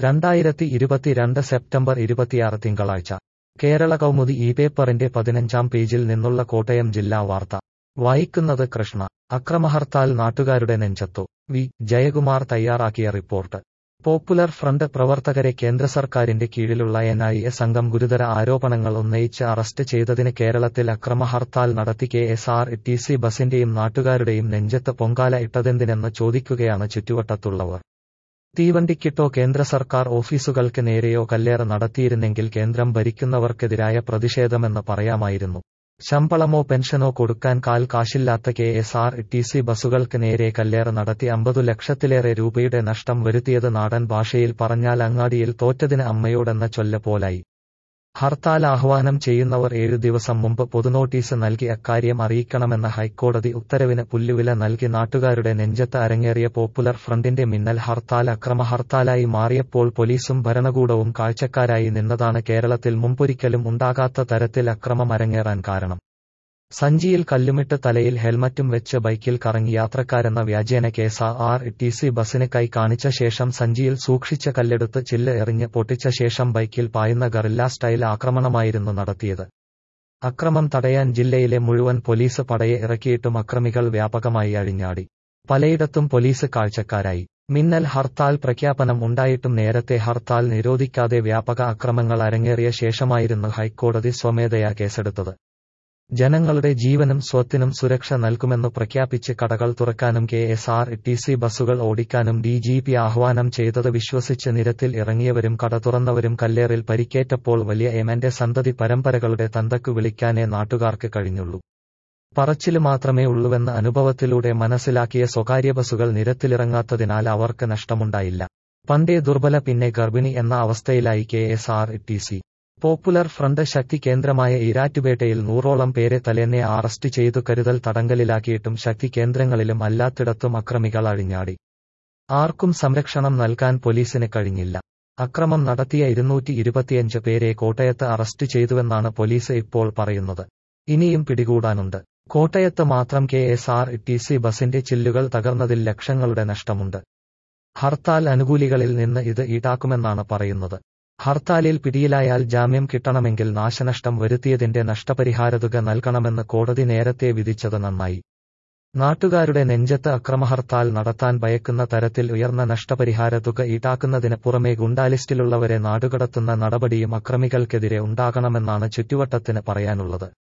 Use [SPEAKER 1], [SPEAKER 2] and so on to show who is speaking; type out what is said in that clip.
[SPEAKER 1] രണ്ടായിരത്തി ഇരുപത്തിരണ്ട് സെപ്റ്റംബർ ഇരുപത്തിയാറ് തിങ്കളാഴ്ച കേരള കൗമുദി ഈ പേപ്പറിന്റെ പതിനഞ്ചാം പേജിൽ നിന്നുള്ള കോട്ടയം ജില്ലാ വാർത്ത വായിക്കുന്നത് കൃഷ്ണ അക്രമഹർത്താൽ നാട്ടുകാരുടെ നെഞ്ചത്തു വി ജയകുമാർ തയ്യാറാക്കിയ റിപ്പോർട്ട് പോപ്പുലർ ഫ്രണ്ട് പ്രവർത്തകരെ കേന്ദ്ര സർക്കാരിന്റെ കീഴിലുള്ള എൻ ഐ എ സംഘം ഗുരുതര ആരോപണങ്ങൾ ഉന്നയിച്ച് അറസ്റ്റ് ചെയ്തതിന് കേരളത്തിൽ അക്രമഹർത്താൽ നടത്തി K S R T C ബസിന്റെയും നാട്ടുകാരുടെയും നെഞ്ചത്ത് പൊങ്കാല ഇട്ടതെന്തിനെന്ന് ചോദിക്കുകയാണ് ചുറ്റുവട്ടത്തുള്ളവർ തീവണ്ടിക്കിട്ടോ കേന്ദ്ര സർക്കാർ ഓഫീസുകൾക്ക് നേരെയോ കല്ലേറ് നടത്തിയിരുന്നെങ്കിൽ കേന്ദ്രം ഭരിക്കുന്നവർക്കെതിരായ പ്രതിഷേധമെന്ന് പറയാമായിരുന്നു ശമ്പളമോ പെൻഷനോ കൊടുക്കാൻ കാൽ കാശില്ലാത്ത K S R T C ബസുകൾക്ക് നേരെ കല്ലേറ് നടത്തി അമ്പതു ലക്ഷത്തിലേറെ രൂപയുടെ നഷ്ടം വരുത്തിയത് നാടൻ ഭാഷയിൽ പറഞ്ഞാൽ അങ്ങാടിയിൽ തോറ്റതിന് അമ്മയോടെന്ന ചൊല്ല പോലായി ഹർത്താൽ ആഹ്വാനം ചെയ്യുന്നവർ ഏഴു ദിവസം മുമ്പ് പൊതുനോട്ടീസ് നൽകി അക്കാര്യം അറിയിക്കണമെന്ന ഹൈക്കോടതി ഉത്തരവിന് പുല്ലുവില നൽകി നാട്ടുകാരുടെ നെഞ്ചത്ത് അരങ്ങേറിയ പോപ്പുലർ ഫ്രണ്ടിന്റെ മിന്നൽ ഹർത്താൽ അക്രമ ഹർത്താലായി മാറിയപ്പോൾ പോലീസും ഭരണകൂടവും കാഴ്ചക്കാരായി നിന്നതാണ് കേരളത്തിൽ മുമ്പൊരിക്കലും ഉണ്ടാകാത്ത തരത്തിൽ അക്രമം അരങ്ങേറാൻ കാരണം സഞ്ചിയിൽ കല്ലുമിട്ട് തലയിൽ ഹെൽമറ്റും വെച്ച് ബൈക്കിൽ കറങ്ങി യാത്രക്കാരെന്ന വ്യാജേന കേസ് ആർ ടി സി ബസിന് കൈ കാണിച്ച ശേഷം സഞ്ചിയിൽ സൂക്ഷിച്ച കല്ലെടുത്ത് ചില്ല് എറിഞ്ഞ് പൊട്ടിച്ച ശേഷം ബൈക്കിൽ പായുന്ന ഗറില്ല സ്റ്റൈൽ ആക്രമണമായിരുന്നു നടത്തിയത് അക്രമം തടയാൻ ജില്ലയിലെ മുഴുവൻ പോലീസ് പടയെ ഇറക്കിയിട്ടും അക്രമികൾ വ്യാപകമായി അഴിഞ്ഞാടി പലയിടത്തും പോലീസ് കാഴ്ചക്കാരായി മിന്നൽ ഹർത്താൽ പ്രഖ്യാപനം ഉണ്ടായിട്ടും നേരത്തെ ഹർത്താൽ നിരോധിക്കാതെ വ്യാപക അക്രമങ്ങൾ അരങ്ങേറിയ ശേഷമായിരുന്നു ഹൈക്കോടതി സ്വമേധയാ കേസെടുത്തത് ജനങ്ങളുടെ ജീവനും സ്വത്തിനും സുരക്ഷ നൽകുമെന്ന് പ്രഖ്യാപിച്ച് കടകൾ തുറക്കാനും K S R T C ബസുകൾ ഓടിക്കാനും ഡി ജി പി ആഹ്വാനം ചെയ്തത് വിശ്വസിച്ച് നിരത്തിൽ ഇറങ്ങിയവരും കട തുറന്നവരും കല്ലേറിൽ പരിക്കേറ്റപ്പോൾ വലിയ എമന്റെ സന്തതി പരമ്പരകളുടെ തന്തക്കു വിളിക്കാനേ നാട്ടുകാർക്ക് കഴിഞ്ഞുള്ളൂ പറച്ചില് മാത്രമേ ഉള്ളുവെന്ന് അനുഭവത്തിലൂടെ മനസ്സിലാക്കിയ സ്വകാര്യ ബസുകൾ നിരത്തിലിറങ്ങാത്തതിനാൽ അവർക്ക് നഷ്ടമുണ്ടായില്ല പണ്ടേ ദുർബല പിന്നെ ഗർഭിണി എന്ന അവസ്ഥയിലായി K S R T C popular front ശക്തി കേന്ദ്രമായ ഈരാറ്റുപേട്ടയിൽ നൂറോളം പേരെ തലേന്നെ അറസ്റ്റ് ചെയ്തു കരുതൽ തടങ്കലിലാക്കിയിട്ടും ശക്തി കേന്ദ്രങ്ങളിലും അല്ലാത്തിടത്തും അക്രമികൾ അഴിഞ്ഞാടി ആർക്കും സംരക്ഷണം നൽകാൻ പോലീസിന് കഴിഞ്ഞില്ല അക്രമം നടത്തിയ ഇരുന്നൂറ്റി ഇരുപത്തിയഞ്ച് പേരെ കോട്ടയത്ത് അറസ്റ്റ് ചെയ്തുവെന്നാണ് പോലീസ് ഇപ്പോൾ പറയുന്നത് ഇനിയും പിടികൂടാനുണ്ട് കോട്ടയത്ത് മാത്രം K S R T C ബസിന്റെ ചില്ലുകൾ തകർന്നതിൽ ലക്ഷങ്ങളുടെ നഷ്ടമുണ്ട് ഹർത്താൽ അനുകൂലികളിൽ നിന്ന് ഇത് ഈടാക്കുമെന്നാണ് പറയുന്നത് ഹർത്താലിൽ പിടിയിലായാൽ ജാമ്യം കിട്ടണമെങ്കിൽ നാശനഷ്ടം വരുത്തിയതിന്റെ നഷ്ടപരിഹാരതുക നൽകണമെന്ന് കോടതി നേരത്തെ വിധിച്ചത് നന്നായി നാട്ടുകാരുടെ നെഞ്ചത്ത് അക്രമഹർത്താൽ നടത്താൻ ഭയക്കുന്ന തരത്തിൽ ഉയർന്ന നഷ്ടപരിഹാര തുക ഈടാക്കുന്നതിന് പുറമെ ഗുണ്ടാലിസ്റ്റിലുള്ളവരെ നാടുകടത്തുന്ന നടപടിയും അക്രമികൾക്കെതിരെ ഉണ്ടാകണമെന്നാണ് ചുറ്റുവട്ടത്തിന് പറയാനുള്ളത്